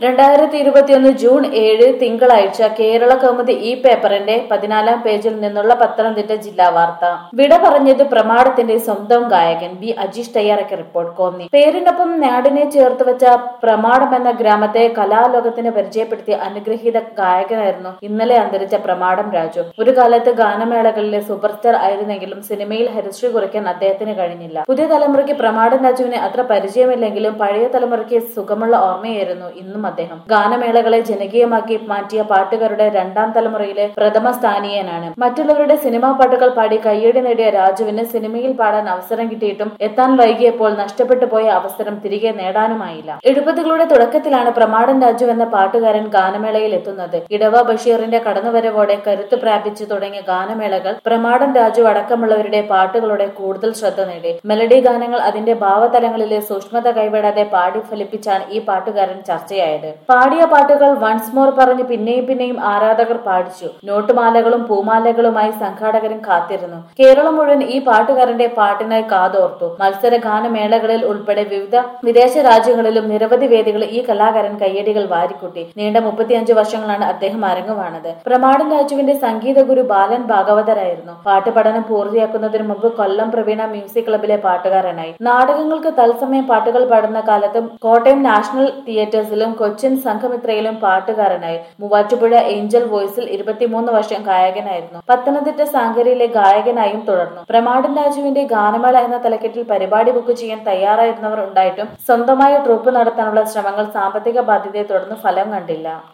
രണ്ടായിരത്തി ഇരുപത്തിയൊന്ന് ജൂൺ ഏഴ് തിങ്കളാഴ്ച കേരള കൗമുദി ഈ പേപ്പറിന്റെ പതിനാലാം പേജിൽ നിന്നുള്ള പത്തനംതിട്ട ജില്ലാ വാർത്ത വിട പറഞ്ഞത് പ്രമാടത്തിന്റെ സ്വന്തം ഗായകൻ ബി അജീഷ് തയ്യാറാക്കിയ റിപ്പോർട്ട് കോന്നി പേരിനൊപ്പം നാടിനെ ചേർത്ത് വെച്ച പ്രമാടം എന്ന ഗ്രാമത്തെ കലാലോകത്തിന് പരിചയപ്പെടുത്തിയ അനുഗ്രഹീത ഗായകനായിരുന്നു ഇന്നലെ അന്തരിച്ച പ്രമാടം രാജു ഒരു കാലത്ത് ഗാനമേളകളിലെ സൂപ്പർ സ്റ്റാർ ആയിരുന്നെങ്കിലും സിനിമയിൽ ഹരിശ്രീ കുറിക്കാൻ അദ്ദേഹത്തിന് കഴിഞ്ഞില്ല പുതിയ തലമുറയ്ക്ക് പ്രമാടൻ രാജുവിനെ അത്ര പരിചയമില്ലെങ്കിലും പഴയ തലമുറയ്ക്ക് സുഖമുള്ള ഓർമ്മയായിരുന്നു ഇന്നും അദ്ദേഹം ഗാനമേളകളെ ജനകീയമാക്കി മാറ്റിയ പാട്ടുകാരുടെ രണ്ടാം തലമുറയിലെ പ്രഥമ സ്ഥാനീയനാണ് മറ്റുള്ളവരുടെ സിനിമാ പാട്ടുകൾ പാടി കയ്യടി നേടിയ രാജുവിന് സിനിമയിൽ പാടാൻ അവസരം കിട്ടിയിട്ടും എത്താൻ വൈകിയപ്പോൾ നഷ്ടപ്പെട്ടു പോയ അവസരം തിരികെ നേടാനുമായില്ല എഴുപതുകളുടെ തുടക്കത്തിലാണ് പ്രമാടൻ രാജു എന്ന പാട്ടുകാരൻ ഗാനമേളയിൽ എത്തുന്നത് ഇടവ ബഷീറിന്റെ കടന്നുവരവോടെ കരുത്ത് പ്രാപിച്ചു തുടങ്ങിയ ഗാനമേളകൾ പ്രമാടൻ രാജു അടക്കമുള്ളവരുടെ പാട്ടുകളുടെ കൂടുതൽ ശ്രദ്ധ നേടി മെലഡി ഗാനങ്ങൾ അതിന്റെ ഭാവതലങ്ങളിലെ സൂക്ഷ്മത കൈവിടാതെ പാടി ഫലിപ്പിച്ചാണ് ഈ പാട്ടുകാരൻ ചർച്ചയായത് പാടിയ പാട്ടുകൾ വൺസ് മോർ പറഞ്ഞ് പിന്നെയും പിന്നെയും ആരാധകർ പാടിച്ചു നോട്ടുമാലകളും പൂമാലകളുമായി സംഘാടകരും കാത്തിരുന്നു കേരളം മുഴുവൻ ഈ പാട്ടുകാരന്റെ പാട്ടിനായി കാതോർത്തു മത്സര ഗാനമേളകളിൽ ഉൾപ്പെടെ വിവിധ വിദേശ രാജ്യങ്ങളിലും നിരവധി വേദികളിൽ ഈ കലാകാരൻ കയ്യടികൾ വാരിക്കൂട്ടി നീണ്ട മുപ്പത്തിയഞ്ച് വർഷങ്ങളാണ് അദ്ദേഹം അരങ്ങുവാണത് പ്രമാടൻ രാജുവിന്റെ സംഗീത ഗുരു ബാലൻ ഭാഗവതരായിരുന്നു പാട്ട് പഠനം പൂർത്തിയാക്കുന്നതിന് മുമ്പ് കൊല്ലം പ്രവീണ മ്യൂസിക് ക്ലബിലെ പാട്ടുകാരനായി നാടകങ്ങൾക്ക് തത്സമയം പാട്ടുകൾ പാടുന്ന കാലത്തും കോട്ടയം നാഷണൽ തിയേറ്റേഴ്സിലും കൊച്ചിൻ സംഘമിത്രയിലും പാട്ടുകാരനായി മൂവാറ്റുപുഴ ഏഞ്ചൽ വോയിസിൽ ഇരുപത്തിമൂന്ന് വർഷം ഗായകനായിരുന്നു പത്തനംതിട്ട സാങ്കരയിലെ ഗായകനായും തുടർന്നു പ്രമാടൻ രാജുവിന്റെ ഗാനമേള എന്ന തലക്കെട്ടിൽ പരിപാടി ബുക്ക് ചെയ്യാൻ തയ്യാറായിരുന്നവർ ഉണ്ടായിട്ടും സ്വന്തമായ ട്രൂപ്പ് നടത്താനുള്ള ശ്രമങ്ങൾ സാമ്പത്തിക ബാധ്യതയെ തുടർന്ന് ഫലം കണ്ടില്ല